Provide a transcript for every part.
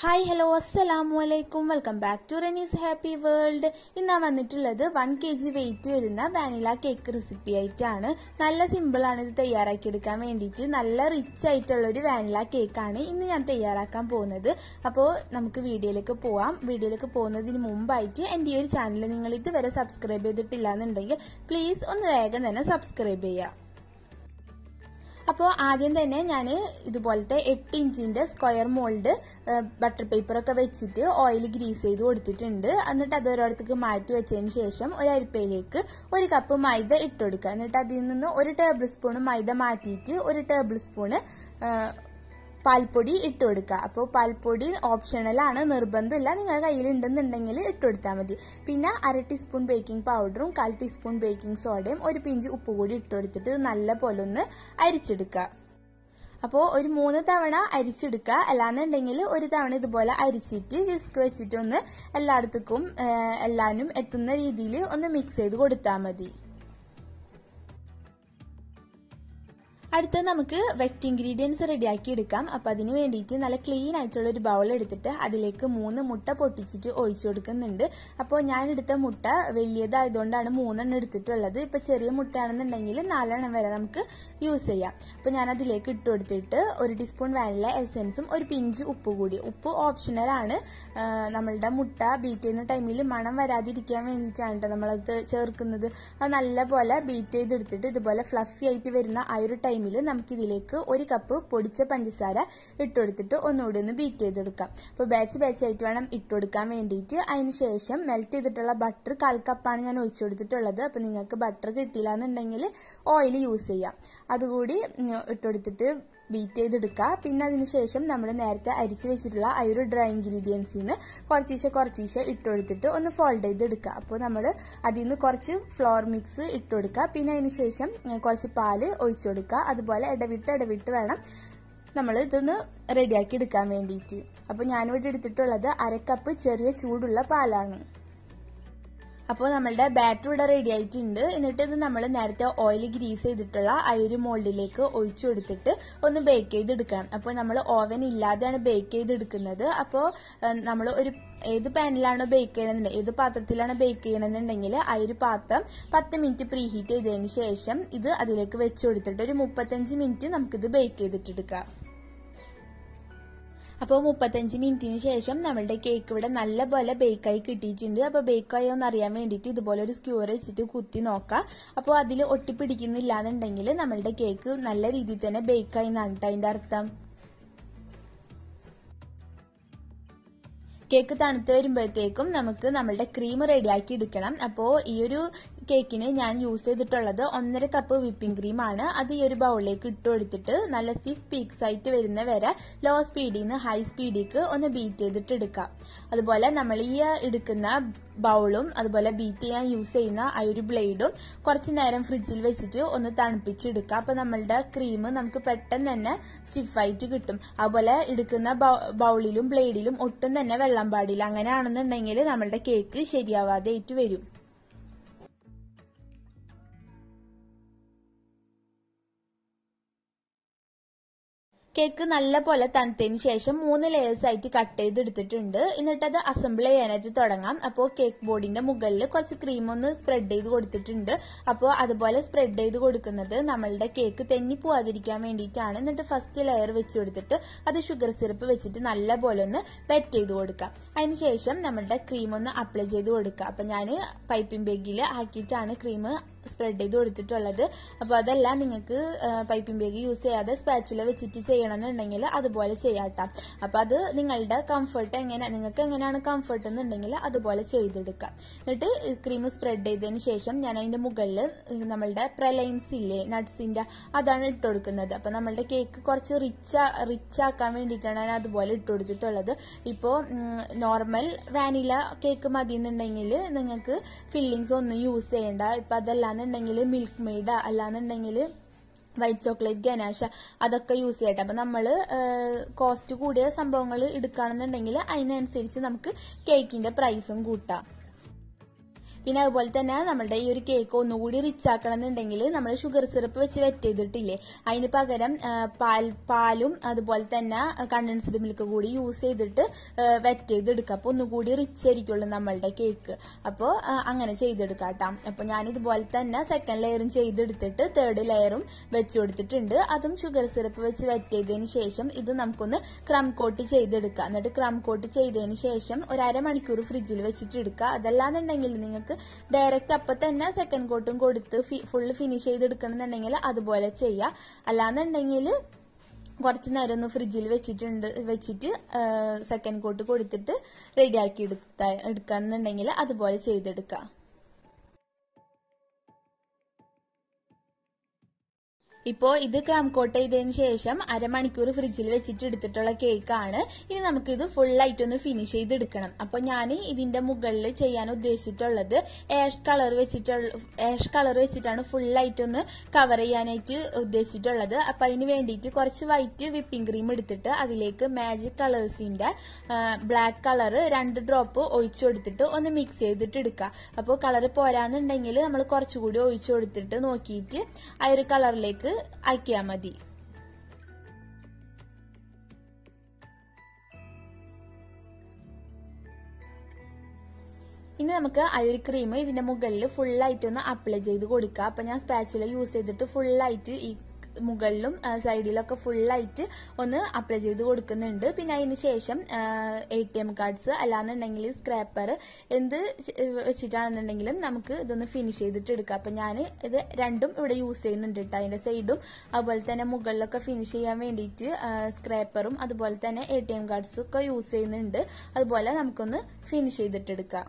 hi hello അസ്സലാമു അലൈക്കും welcome back to Renees happy world ഇന്ന് ഞാൻ വന്നിട്ടുള്ളത് വൺ കെ ജി വെയിറ്റ് വരുന്ന വാനില കേക്ക് റെസിപ്പി ആയിട്ടാണ് നല്ല സിമ്പിൾ ആണ് ഇത് തയ്യാറാക്കിയെടുക്കാൻ വേണ്ടിയിട്ട് നല്ല റിച്ച് ആയിട്ടുള്ള ഒരു വാനില കേക്കാണ് ഇന്ന് ഞാൻ തയ്യാറാക്കാൻ പോകുന്നത് അപ്പോൾ നമുക്ക് വീഡിയോയിലേക്ക് പോവാം വീഡിയോയിലേക്ക് പോകുന്നതിന് മുമ്പായിട്ട് എൻ്റെ ഈ ഒരു ചാനൽ നിങ്ങൾ ഇതുവരെ സബ്സ്ക്രൈബ് ചെയ്തിട്ടില്ല എന്നുണ്ടെങ്കിൽ പ്ലീസ് ഒന്ന് വേഗം തന്നെ സബ്സ്ക്രൈബ് ചെയ്യുക അപ്പോൾ ആദ്യം തന്നെ ഞാൻ ഇതുപോലത്തെ എട്ട് ഇഞ്ചിന്റെ സ്ക്വയർ മോൾഡ് ബട്ടർ പേപ്പർ ഒക്കെ വെച്ചിട്ട് ഓയിൽ ഗ്രീസ് ചെയ്ത് കൊടുത്തിട്ടുണ്ട് എന്നിട്ട് അത് ഒരിടത്തേക്ക് മാറ്റി വെച്ചതിന് ശേഷം ഒരു അരിപ്പയിലേക്ക് ഒരു കപ്പ് മൈദ ഇട്ട് കൊടുക്കുക എന്നിട്ട് അതിൽ നിന്ന് ഒരു ടേബിൾ സ്പൂൺ മൈദ മാറ്റിയിട്ട് ഒരു ടേബിൾ സ്പൂണ് പാൽപ്പൊടി ഇട്ട് കൊടുക്കുക അപ്പോൾ പാൽപ്പൊടി ഓപ്ഷണലാണ് നിർബന്ധമില്ല നിങ്ങളുടെ കയ്യിൽ ഉണ്ടെന്നുണ്ടെങ്കിൽ ഇട്ട് കൊടുത്താൽ മതി പിന്നെ അര ടീസ്പൂൺ ബേക്കിംഗ് പൗഡറും കാൽ ടീസ്പൂൺ ബേക്കിംഗ് സോഡയും ഒരു പിഞ്ച് ഉപ്പ് കൂടി ഇട്ട് കൊടുത്തിട്ട് നല്ല പോലെ ഒന്ന് അരിച്ചെടുക്കുക അപ്പോൾ ഒരു മൂന്ന് തവണ അരിച്ചെടുക്കുക അല്ലാന്നുണ്ടെങ്കിൽ ഒരു തവണ ഇതുപോലെ അരിച്ചിട്ട് വിസ്ക് വെച്ചിട്ട് ഒന്ന് എല്ലായിടത്തേക്കും എല്ലാവരും എത്തുന്ന രീതിയിൽ ഒന്ന് മിക്സ് ചെയ്ത് കൊടുത്താൽ മതി അടുത്ത നമുക്ക് വെറ്റ് ഇൻഗ്രീഡിയൻസ് റെഡിയാക്കി എടുക്കാം അപ്പം അതിന് വേണ്ടിയിട്ട് നല്ല ക്ലീൻ ആയിട്ടുള്ള ഒരു ബൗൾ എടുത്തിട്ട് അതിലേക്ക് മൂന്ന് മുട്ട പൊട്ടിച്ചിട്ട് ഒഴിച്ചു കൊടുക്കുന്നുണ്ട് അപ്പോൾ ഞാൻ എടുത്ത മുട്ട വലിയതായതുകൊണ്ടാണ് മൂന്നെണ്ണം എടുത്തിട്ടുള്ളത് ഇപ്പം ചെറിയ മുട്ടയാണെന്നുണ്ടെങ്കിൽ നാലെണ്ണം വരെ നമുക്ക് യൂസ് ചെയ്യാം അപ്പോൾ ഞാൻ അതിലേക്ക് ഇട്ട് കൊടുത്തിട്ട് ഒരു ടീസ്പൂൺ വാനില എസെൻസും ഒരു പിഞ്ച് ഉപ്പ് കൂടി ഉപ്പ് ഓപ്ഷണലാണ് നമ്മളുടെ മുട്ട ബീറ്റ് ചെയ്യുന്ന ടൈമിൽ മണം വരാതിരിക്കാൻ വേണ്ടിയിട്ടാണ് കേട്ടോ നമ്മളത് ചേർക്കുന്നത് അത് നല്ലപോലെ ബീറ്റ് ചെയ്തെടുത്തിട്ട് ഇതുപോലെ ഫ്ലഫി ആയിട്ട് വരുന്ന ആ ഒരു ടൈം ടൈമിൽ നമുക്ക് ഇതിലേക്ക് ഒരു കപ്പ് പൊടിച്ച പഞ്ചസാര ഇട്ടുകൊടുത്തിട്ട് ഒന്നുകൂടി ഒന്ന് ബീറ്റ് ചെയ്തെടുക്കാം അപ്പോൾ ബാച്ച് ബാച്ച് ആയിട്ട് വേണം ഇട്ടുകൊടുക്കാൻ വേണ്ടിയിട്ട് അതിന് ശേഷം മെൽറ്റ് ചെയ്തിട്ടുള്ള ബട്ടർ കാൽ കപ്പാണ് ഞാൻ ഒഴിച്ചു കൊടുത്തിട്ടുള്ളത് അപ്പോൾ നിങ്ങൾക്ക് ബട്ടർ കിട്ടിയില്ല എന്നുണ്ടെങ്കിൽ ഓയിൽ യൂസ് ചെയ്യാം അതുകൂടി ഇട്ടുകൊടുത്തിട്ട് ബീറ്റ് ചെയ്തെടുക്കുക പിന്നെ അതിന് ശേഷം നമ്മൾ നേരത്തെ അരിച്ച് വെച്ചിട്ടുള്ള ആ ഒരു ഡ്രൈ ഇൻഗ്രീഡിയൻസിൽ നിന്ന് കുറച്ചീശെ കുറച്ചീശെ ഇട്ടുകൊടുത്തിട്ട് ഒന്ന് ഫോൾഡ് ചെയ്തെടുക്കുക അപ്പോൾ നമ്മൾ അതിൽ നിന്ന് കുറച്ച് ഫ്ലോർ മിക്സ് ഇട്ടുകൊടുക്കുക പിന്നെ അതിന് ശേഷം കുറച്ച് പാല് ഒഴിച്ചു കൊടുക്കുക അതുപോലെ ഇടവിട്ട് ഇടവിട്ട് വേണം നമ്മൾ ഇതൊന്ന് റെഡിയാക്കി എടുക്കാൻ വേണ്ടിയിട്ട് അപ്പോൾ ഞാനിവിടെ എടുത്തിട്ടുള്ളത് അരക്കപ്പ് ചെറിയ ചൂടുള്ള പാലാണ് അപ്പോൾ നമ്മളുടെ ബാറ്റർ ഇവിടെ റെഡി ആയിട്ടുണ്ട് എന്നിട്ട് ഇത് നമ്മൾ നേരത്തെ ഓയിൽ ഗ്രീസ് ചെയ്തിട്ടുള്ള ആ ഒരു മോൾഡിലേക്ക് ഒഴിച്ചു കൊടുത്തിട്ട് ഒന്ന് ബേക്ക് ചെയ്തെടുക്കണം അപ്പോൾ നമ്മൾ ഓവൻ ഇല്ലാതെയാണ് ബേക്ക് ചെയ്തെടുക്കുന്നത് അപ്പോൾ നമ്മൾ ഒരു ഏത് പാനിലാണോ ബേക്ക് ചെയ്യണമെന്നുണ്ടെങ്കിൽ ഏത് പാത്രത്തിലാണ് ബേക്ക് ചെയ്യണമെന്നുണ്ടെങ്കിൽ ആ ഒരു പാത്രം പത്ത് മിനിറ്റ് പ്രീ ഹീറ്റ് ചെയ്തതിന് ശേഷം ഇത് അതിലേക്ക് വെച്ച് കൊടുത്തിട്ട് ഒരു മുപ്പത്തഞ്ച് മിനിറ്റ് നമുക്കിത് ബേക്ക് ചെയ്തിട്ടെടുക്കാം അപ്പോൾ മുപ്പത്തഞ്ച് മിനിറ്റിന് ശേഷം നമ്മളുടെ കേക്ക് ഇവിടെ നല്ലപോലെ ബേക്കായി കിട്ടിയിട്ടുണ്ട് അപ്പോൾ ബേക്കായോ എന്ന് അറിയാൻ വേണ്ടിയിട്ട് ഇതുപോലെ ഒരു സ്ക്യൂർ വെച്ചിട്ട് കുത്തി നോക്കാം അപ്പോൾ അതിൽ ഒട്ടിപ്പിടിക്കുന്നില്ല എന്നുണ്ടെങ്കിൽ നമ്മളുടെ കേക്ക് നല്ല രീതിയിൽ തന്നെ ബേക്കായി എന്നാണ് അതിൻ്റെ അർത്ഥം കേക്ക് തണുത്ത് വരുമ്പോഴത്തേക്കും നമുക്ക് നമ്മളുടെ ക്രീം റെഡിയാക്കി എടുക്കണം അപ്പോൾ ഈ ഒരു കേക്കിന് ഞാൻ യൂസ് ചെയ്തിട്ടുള്ളത് ഒന്നര കപ്പ് വിപ്പിംഗ് ക്രീമാണ് അത് ഈ ഒരു ബൗളിലേക്ക് ഇട്ട് കൊടുത്തിട്ട് നല്ല സ്റ്റിഫ് പീക്സ് ആയിട്ട് വരുന്ന വരെ ലോ സ്പീഡിൽ നിന്ന് ഹൈ സ്പീഡിലേക്ക് ഒന്ന് ബീറ്റ് ചെയ്തിട്ട് എടുക്കാം അതുപോലെ നമ്മൾ ഈ എടുക്കുന്ന ബൗളും അതുപോലെ ബീറ്റ് ചെയ്യാൻ യൂസ് ചെയ്യുന്ന ആ ഒരു ബ്ലേഡും കുറച്ച് നേരം ഫ്രിഡ്ജിൽ വെച്ചിട്ട് ഒന്ന് തണുപ്പിച്ചെടുക്കുക അപ്പോൾ നമ്മളുടെ ക്രീം നമുക്ക് പെട്ടെന്ന് തന്നെ സ്റ്റിഫായിട്ട് കിട്ടും അതുപോലെ എടുക്കുന്ന ബൗളിലും ബ്ലേഡിലും ഒട്ടും തന്നെ വെള്ളം പാടില്ല അങ്ങനെയാണെന്നുണ്ടെങ്കിൽ നമ്മളുടെ കേക്ക് ശരിയാവാതെ ആയിട്ട് വരും കേക്ക് നല്ല പോലെ തണുത്തതിന് ശേഷം മൂന്ന് ലെയേഴ്സ് ആയിട്ട് കട്ട് ചെയ്ത് എടുത്തിട്ടുണ്ട് എന്നിട്ട് അത് അസംബിൾ ചെയ്യാനായിട്ട് തുടങ്ങാം അപ്പോൾ കേക്ക് ബോർഡിന്റെ മുകളിൽ കുറച്ച് ക്രീം ഒന്ന് സ്പ്രെഡ് ചെയ്ത് കൊടുത്തിട്ടുണ്ട് അപ്പോൾ അതുപോലെ സ്പ്രെഡ് ചെയ്ത് കൊടുക്കുന്നത് നമ്മളുടെ കേക്ക് തെന്നി പോവാതിരിക്കാൻ വേണ്ടിയിട്ടാണ് എന്നിട്ട് ഫസ്റ്റ് ലെയർ വെച്ച് കൊടുത്തിട്ട് അത് ഷുഗർ സിറപ്പ് വെച്ചിട്ട് നല്ല പോലെ ഒന്ന് വെറ്റ് ചെയ്ത് കൊടുക്കാം അതിനുശേഷം നമ്മളുടെ ക്രീം ഒന്ന് അപ്ലൈ ചെയ്ത് കൊടുക്കുക അപ്പം ഞാൻ പൈപ്പിംഗ് ബാഗിൽ ആക്കിയിട്ടാണ് ക്രീം സ്പ്രെഡ് ചെയ്ത് കൊടുത്തിട്ടുള്ളത് അപ്പോൾ അതെല്ലാം നിങ്ങൾക്ക് പൈപ്പിംഗ് ബാഗ് യൂസ് ചെയ്യാതെ സ്പാച്ചുല വെച്ചിട്ട് ചെയ്യണമെന്നുണ്ടെങ്കിൽ അതുപോലെ ചെയ്യാട്ടാം അപ്പോൾ അത് നിങ്ങളുടെ കംഫർട്ട് എങ്ങനെ നിങ്ങൾക്ക് എങ്ങനെയാണ് കംഫർട്ട് എന്നുണ്ടെങ്കിൽ അതുപോലെ ചെയ്തെടുക്കാം എന്നിട്ട് ക്രീം സ്പ്രെഡ് ചെയ്തതിന് ശേഷം ഞാൻ അതിൻ്റെ മുകളിൽ നമ്മളുടെ പ്രലൈൻസ് ഇല്ലേ നട്ട്സിൻ്റെ അതാണ് ഇട്ട് കൊടുക്കുന്നത് അപ്പോൾ നമ്മളുടെ കേക്ക് കുറച്ച് റിച്ച് റിച്ച് ആക്കാൻ വേണ്ടിയിട്ടാണ് ഞാൻ അതുപോലെ ഇട്ട് കൊടുത്തിട്ടുള്ളത് ഇപ്പോൾ നോർമൽ വാനില കേക്ക് മതി എന്നുണ്ടെങ്കിൽ നിങ്ങൾക്ക് ഫില്ലിങ്സ് ഒന്നും യൂസ് ചെയ്യേണ്ട ഇപ്പം അതല്ല അല്ലാന്നുണ്ടെങ്കിൽ മിൽക്ക് മെയ്ഡ് അല്ലാന്നുണ്ടെങ്കിൽ വൈറ്റ് ചോക്ലേറ്റ് ഗനാശ അതൊക്കെ യൂസ് ചെയ്യട്ടെ അപ്പം നമ്മൾ കോസ്റ്റ് കൂടിയ സംഭവങ്ങൾ എടുക്കുകയാണെന്നുണ്ടെങ്കിൽ അതിനനുസരിച്ച് നമുക്ക് കേക്കിൻ്റെ പ്രൈസും കൂട്ടാം പിന്നെ അതുപോലെ തന്നെ നമ്മുടെ ഈ ഒരു കേക്ക് ഒന്നുകൂടി റിച്ച് ആക്കണം എന്നുണ്ടെങ്കിൽ നമ്മൾ ഷുഗർ സിറപ്പ് വെച്ച് വെറ്റ് ചെയ്തിട്ടില്ലേ അതിന് പകരം ആ, പാൽ പാലും അതുപോലെ തന്നെ കണ്ടൻസ്ഡ് മിൽക്ക് കൂടി യൂസ് ചെയ്തിട്ട് വെറ്റ് ചെയ്തെടുക്കുക അപ്പോൾ ഒന്നുകൂടി റിച്ച് ആയിരിക്കുള്ളൂ നമ്മളുടെ കേക്ക് അപ്പോൾ അങ്ങനെ ചെയ്തെടുക്കാം കേട്ടോ അപ്പോൾ ഞാൻ ഇതുപോലെ തന്നെ സെക്കൻഡ് ലെയറും ചെയ്തെടുത്തിട്ട് തേർഡ് ലെയറും വെച്ച് കൊടുത്തിട്ടുണ്ട് അതും ഷുഗർ സിറപ്പ് വെച്ച് വെറ്റ് ചെയ്തതിന് ശേഷം ഇത് നമുക്കൊന്ന് ക്രം കോട്ട് ചെയ്തെടുക്കാം എന്നിട്ട് ക്രം കോട്ട് ചെയ്തതിന് ശേഷം ഒരു അരമണിക്കൂർ ഫ്രിഡ്ജിൽ വെച്ചിട്ട് എടുക്കുക അതല്ലാന്നുണ്ടെങ്കിൽ നിങ്ങൾക്ക് ഡയറക്റ്റ് അപ്പം തന്നെ സെക്കൻഡ് കോട്ടും കൊടുത്ത് ഫുള്ള് ഫിനിഷ് ചെയ്തെടുക്കണമെന്നുണ്ടെങ്കിൽ അതുപോലെ ചെയ്യാം അല്ലാന്നുണ്ടെങ്കിൽ കുറച്ച് നേരം ഒന്ന് ഫ്രിഡ്ജിൽ വെച്ചിട്ടുണ്ട് വെച്ചിട്ട് സെക്കൻഡ് കോട്ട് കൊടുത്തിട്ട് റെഡിയാക്കി എടുത്ത എടുക്കുകയാണെന്നുണ്ടെങ്കിൽ അതുപോലെ ചെയ്തെടുക്കാം ഇപ്പോൾ ഇത് ക്രാം കോട്ട് ചെയ്തതിന് ശേഷം അരമണിക്കൂർ ഫ്രിഡ്ജിൽ വെച്ചിട്ട് എടുത്തിട്ടുള്ള കേക്കാണ് ഇനി നമുക്കിത് ഫുള്ളായിട്ട് ഒന്ന് ഫിനിഷ് ചെയ്തെടുക്കണം അപ്പോൾ ഞാൻ ഇതിന്റെ മുകളിൽ ചെയ്യാൻ ഉദ്ദേശിച്ചിട്ടുള്ളത് ആഷ് കളർ വെച്ചിട്ടുള്ള ആഷ് കളർ വെച്ചിട്ടാണ് ഫുള്ളായിട്ടൊന്ന് കവർ ചെയ്യാനായിട്ട് ഉദ്ദേശിച്ചിട്ടുള്ളത് അപ്പോൾ അതിന് വേണ്ടിയിട്ട് കുറച്ച് വൈറ്റ് വിപ്പിംഗ് ക്രീം എടുത്തിട്ട് അതിലേക്ക് മാജിക് കളേഴ്സിന്റെ ബ്ലാക്ക് കളർ രണ്ട് ഡ്രോപ്പ് ഒഴിച്ചു കൊടുത്തിട്ട് ഒന്ന് മിക്സ് ചെയ്തിട്ട് എടുക്കുക അപ്പോൾ കളർ പോരാന്നുണ്ടെങ്കിൽ നമ്മൾ കുറച്ചുകൂടി ഒഴിച്ചു കൊടുത്തിട്ട് നോക്കിയിട്ട് ആ ഒരു കളറിലേക്ക് അയക്കിയാൽ മതി ഇനി നമുക്ക് ആ ഒരു ക്രീം ഇതിന്റെ മുകളിൽ ഫുള്ളായിട്ട് ഒന്ന് അപ്ലൈ ചെയ്ത് കൊടുക്കുക അപ്പൊ ഞാൻ സ്പാച്ചുല യൂസ് ചെയ്തിട്ട് ഫുള്ളായിട്ട് ഈ മുകളിലും സൈഡിലൊക്കെ ഫുള്ളായിട്ട് ഒന്ന് അപ്ലൈ ചെയ്ത് കൊടുക്കുന്നുണ്ട് പിന്നെ അതിന് ശേഷം എ ടി എം കാർഡ്സ് അല്ലാന്നുണ്ടെങ്കിൽ സ്ക്രാപ്പർ എന്ത് വെച്ചിട്ടാണെന്നുണ്ടെങ്കിലും നമുക്ക് ഇതൊന്ന് ഫിനിഷ് ചെയ്തിട്ട് എടുക്കാം അപ്പം ഞാൻ ഇത് രണ്ടും ഇവിടെ യൂസ് ചെയ്യുന്നുണ്ട് കേട്ടോ അതിൻ്റെ സൈഡും അതുപോലെ തന്നെ മുകളിലൊക്കെ ഫിനിഷ് ചെയ്യാൻ വേണ്ടിയിട്ട് സ്ക്രാപ്പറും അതുപോലെ തന്നെ എ ടി എം കാർഡ്സും ഒക്കെ യൂസ് ചെയ്യുന്നുണ്ട് അതുപോലെ നമുക്കൊന്ന് ഫിനിഷ് ചെയ്തിട്ടെടുക്കാം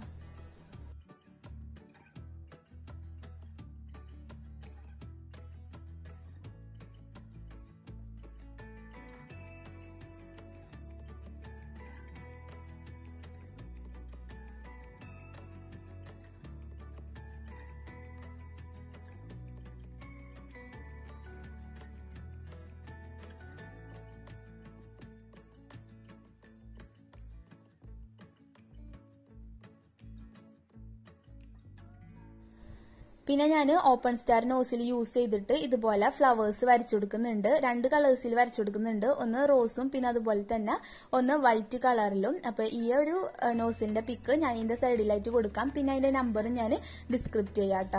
പിന്നെ ഞാൻ ഓപ്പൺ സ്റ്റാർ നോസിൽ യൂസ് ചെയ്തിട്ട് ഇതുപോലെ ഫ്ലവേഴ്സ് വരച്ചു കൊടുക്കുന്നുണ്ട് രണ്ട് കളേഴ്സിൽ വരച്ചു കൊടുക്കുന്നുണ്ട് ഒന്ന് റോസും പിന്നെ അതുപോലെ തന്നെ ഒന്ന് വൈറ്റ് കളറിലും അപ്പൊ ഈ ഒരു നോസിലിന്റെ പിക്ക് ഞാൻ ഇതിന്റെ സൈഡിലായിട്ട് കൊടുക്കാം പിന്നെ അതിന്റെ നമ്പർ ഞാൻ ഡിസ്ക്രിപ്റ്റ് ചെയ്യാം കേട്ടോ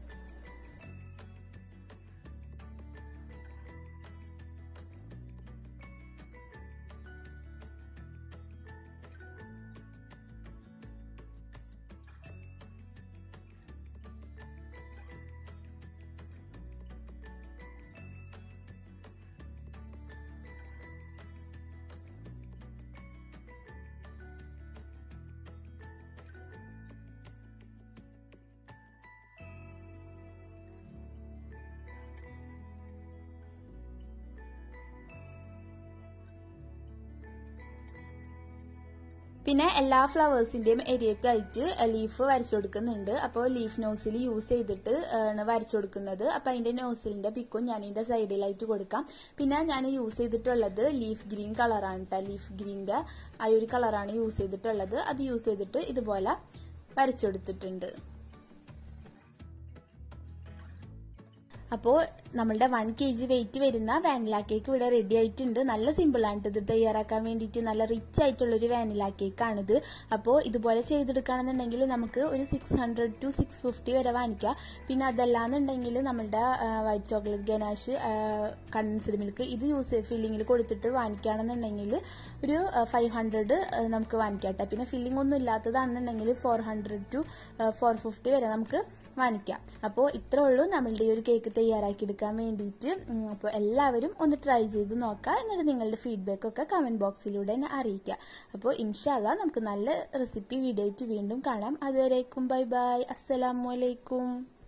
പിന്നെ എല്ലാ ഫ്ലവേഴ്സിന്റെയും ഏരിയക്കായിട്ട് ലീഫ് വരച്ചു കൊടുക്കുന്നുണ്ട് അപ്പോൾ ലീഫ് നോസിൽ യൂസ് ചെയ്തിട്ട് ആണ് വരച്ചു കൊടുക്കുന്നത് അപ്പൊ അതിന്റെ നോസിലിന്റെ പിക്കും ഞാൻ ഇതിന്റെ സൈഡിലായിട്ട് കൊടുക്കാം പിന്നെ ഞാൻ യൂസ് ചെയ്തിട്ടുള്ളത് ലീഫ് ഗ്രീൻ കളറാണ് കേട്ടോ ലീഫ് ഗ്രീന്റെ ആ ഒരു കളറാണ് യൂസ് ചെയ്തിട്ടുള്ളത് അത് യൂസ് ചെയ്തിട്ട് ഇതുപോലെ വരച്ചു കൊടുത്തിട്ടുണ്ട് അപ്പോൾ നമ്മളുടെ വൺ കെ ജി വെയിറ്റ് വരുന്ന വാനില കേക്ക് ഇവിടെ റെഡി ആയിട്ടുണ്ട് നല്ല സിമ്പിൾ ആണ് ഇത് തയ്യാറാക്കാൻ വേണ്ടിയിട്ട് നല്ല റിച്ച് ആയിട്ടുള്ള ഒരു വാനില കേക്കാണിത് അപ്പോൾ ഇതുപോലെ ചെയ്തെടുക്കുകയാണെന്നുണ്ടെങ്കിൽ നമുക്ക് ഒരു six hundred to six fifty വരെ വാങ്ങിക്കാം പിന്നെ അതല്ലാന്നുണ്ടെങ്കിൽ നമ്മളുടെ white chocolate ganache condensed milk ഇത് യൂസ് ഫില്ലിങ്ങിൽ കൊടുത്തിട്ട് വാങ്ങിക്കുകയാണെന്നുണ്ടെങ്കിൽ ഒരു ഫൈവ് ഹൺഡ്രഡ് നമുക്ക് വാങ്ങിക്കാം കേട്ടോ പിന്നെ ഫില്ലിംഗ് ഒന്നും ഇല്ലാത്തതാണെന്നുണ്ടെങ്കിൽ four hundred to four fifty വരെ നമുക്ക് വാങ്ങിക്കാം അപ്പോൾ ഇത്രേ ഉള്ളൂ നമ്മളുടെ ഈ ഒരു കേക്ക് തയ്യാറാക്കി എടുക്കാൻ വേണ്ടിയിട്ട് അപ്പോൾ എല്ലാവരും ഒന്ന് ട്രൈ ചെയ്ത് നോക്കുക എന്നിട്ട് നിങ്ങളുടെ ഫീഡ്ബാക്ക് ഒക്കെ കമന്റ് ബോക്സിലൂടെ എന്നെ അറിയിക്കുക അപ്പോൾ ഇൻഷാല്ല നമുക്ക് നല്ല റെസിപ്പി വീഡിയോ ആയിട്ട് വീണ്ടും കാണാം അതുവരേക്കും ബൈ ബൈ അസ്സലാമലൈക്കും